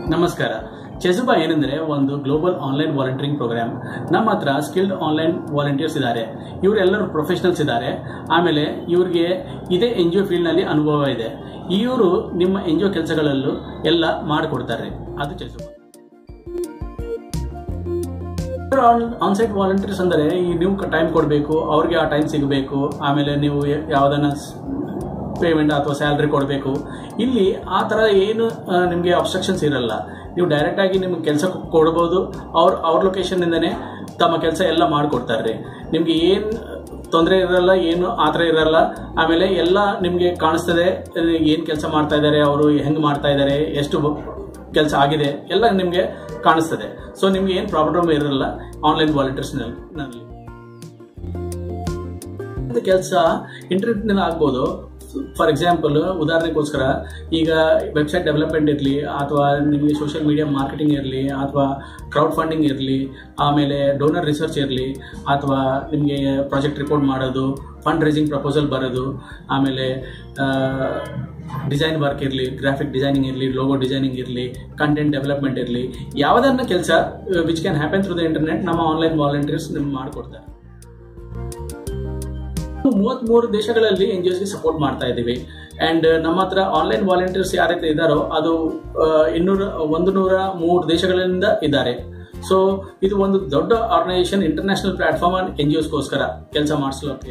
ನಮಸ್ಕಾರ ಚೆಸುಬಾ ಏನಂದ್ರೆ ಒಂದು ಗ್ಲೋಬಲ್ ಆನ್ಲೈನ್ ವಾಲಂಟಿಯರಿಂಗ್ ಪ್ರೋಗ್ರಾಮ್ ನಮ್ಮ ಹತ್ರ ಸ್ಕಿಲ್ಡ್ ಆನ್ಲೈನ್ ವಾಲಂಟಿಯರ್ಸ್ ಇದ್ದಾರೆ ಇವರೆಲ್ಲರೂ ಪ್ರೊಫೆಷನಲ್ಸ್ ಇದ್ದಾರೆ ಆಮೇಲೆ ಇವ್ರಿಗೆ ಇದೇ ಎನ್ ಜಿ ಒ ಫೀಲ್ಡ್ನಲ್ಲಿ ಅನುಭವ ಇದೆ ಇವರು ನಿಮ್ಮ ಎನ್ ಜಿ ಒ ಕೆಲಸಗಳಲ್ಲೂ ಎಲ್ಲ ಮಾಡಿಕೊಡ್ತಾರೆ ಅದು ಚೆಸುಬಾ ಆನ್ಸೈಟ್ ವಾಲಂಟಿಯರ್ಸ್ ಅಂದರೆ ಈ ನೀವು ಟೈಮ್ ಕೊಡಬೇಕು ಅವ್ರಿಗೆ ಆ ಟೈಮ್ ಸಿಗಬೇಕು ಆಮೇಲೆ ನೀವು ಯಾವುದನ್ನ ಪೇಮೆಂಟ್ ಅಥವಾ ಸ್ಯಾಲ್ರಿ ಕೊಡಬೇಕು ಇಲ್ಲಿ ಆ ಥರ ಏನು ನಿಮಗೆ ಅಬ್ಸ್ಟ್ರಕ್ಷನ್ಸ್ ಇರಲ್ಲ ನೀವು ಡೈರೆಕ್ಟಾಗಿ ನಿಮ್ಗೆ ಕೆಲಸ ಕೊಡ್ಬೋದು ಅವ್ರ ಅವ್ರ ಲೊಕೇಶನ್ನಿಂದನೇ ತಮ್ಮ ಕೆಲಸ ಎಲ್ಲ ಮಾಡಿಕೊಡ್ತಾರೆ ನಿಮಗೆ ಏನು ತೊಂದರೆ ಇರಲ್ಲ ಏನು ಆ ಥರ ಇರಲ್ಲ ಆಮೇಲೆ ಎಲ್ಲ ನಿಮಗೆ ಕಾಣಿಸ್ತದೆ ಏನು ಕೆಲಸ ಮಾಡ್ತಾ ಇದ್ದಾರೆ ಅವರು ಹೆಂಗೆ ಮಾಡ್ತಾ ಇದ್ದಾರೆ ಎಷ್ಟು ಕೆಲಸ ಆಗಿದೆ ಎಲ್ಲ ನಿಮಗೆ ಕಾಣಿಸ್ತದೆ ಸೊ ನಿಮ್ಗೆ ಏನು ಪ್ರಾಬ್ಲಮ್ ಇರಲ್ಲ ಆನ್ಲೈನ್ ವಾಲಂಟಿಯರ್ಸ್ನಲ್ಲಿ ಕೆಲಸ ಇಂಟರ್ನೆಟ್ನಲ್ಲಿ ಆಗ್ಬೋದು ಫಾರ್ ಎಕ್ಸಾಂಪಲ್ ಉದಾಹರಣೆಗೋಸ್ಕರ ಈಗ ವೆಬ್ಸೈಟ್ ಡೆವಲಪ್ಮೆಂಟ್ ಇರಲಿ ಅಥವಾ ನಿಮಗೆ ಸೋಷಿಯಲ್ ಮೀಡಿಯಾ ಮಾರ್ಕೆಟಿಂಗ್ ಇರಲಿ ಅಥವಾ ಕ್ರೌಡ್ ಫಂಡಿಂಗ್ ಇರಲಿ ಆಮೇಲೆ ಡೋನರ್ ರಿಸರ್ಚ್ ಇರಲಿ ಅಥವಾ ನಿಮಗೆ ಪ್ರಾಜೆಕ್ಟ್ ರಿಪೋರ್ಟ್ ಮಾಡೋದು ಫಂಡ್ ರೈಸಿಂಗ್ ಪ್ರಪೋಸಲ್ ಬರೋದು ಆಮೇಲೆ ಡಿಸೈನ್ ವರ್ಕ್ ಇರಲಿ ಗ್ರಾಫಿಕ್ ಡಿಸೈನಿಂಗ್ ಇರಲಿ ಲೋಗೋ ಡಿಸೈನಿಂಗ್ ಇರಲಿ ಕಂಟೆಂಟ್ ಡೆವಲಪ್ಮೆಂಟ್ ಇರಲಿ ಯಾವುದನ್ನ ಕೆಲಸ which can happen through the internet ನಮ್ಮ ಆನ್ಲೈನ್ ವಾಲಂಟಿಯರ್ಸ್ ನಿಮ್ಗೆ ಮಾಡಿಕೊಡ್ತಾರೆ ಮೂವತ್ಮೂರು ದೇಶಗಳಲ್ಲಿ ಎನ್ ಜಿ ಒಸ್ಗೆ ಸಪೋರ್ಟ್ ಮಾಡ್ತಾ ಇದ್ದೀವಿ ಆ್ಯಂಡ್ ನಮ್ಮ ಹತ್ರ ಆನ್ಲೈನ್ ವಾಲಂಟಿಯರ್ಸ್ ಯಾರೈತೆ ಇದ್ದಾರೋ ಅದು ಇನ್ನೂರ ಒಂದು ನೂರ ಮೂರು ದೇಶಗಳಿಂದ ಇದ್ದಾರೆ ಸೊ ಇದು ಒಂದು ದೊಡ್ಡ organisation international platform N G ಒಸ್ಗೋಸ್ಕರ ಕೆಲಸ ಮಾಡಿಸ್ಲಿಕ್ಕೆ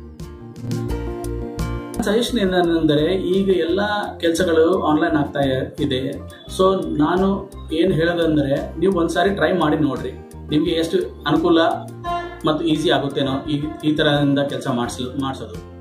ಸಜೆಷನ್ ಏನಂದರೆ ಈಗ ಎಲ್ಲ ಕೆಲಸಗಳು ಆನ್ಲೈನ್ ಆಗ್ತಾ ಇದೆ ಸೊ ನಾನು ಏನು ಹೇಳೋದಂದರೆ ನೀವು ಒಂದ್ಸಾರಿ ಟ್ರೈ ಮಾಡಿ ನೋಡ್ರಿ ನಿಮಗೆ ಎಷ್ಟು ಅನುಕೂಲ ಮತ್ತು ಈಸಿ ಆಗುತ್ತೇನೋ ಈ ಈ ಥರದಿಂದ ಕೆಲಸ ಮಾಡಿಸ್ ಮಾಡಿಸೋದು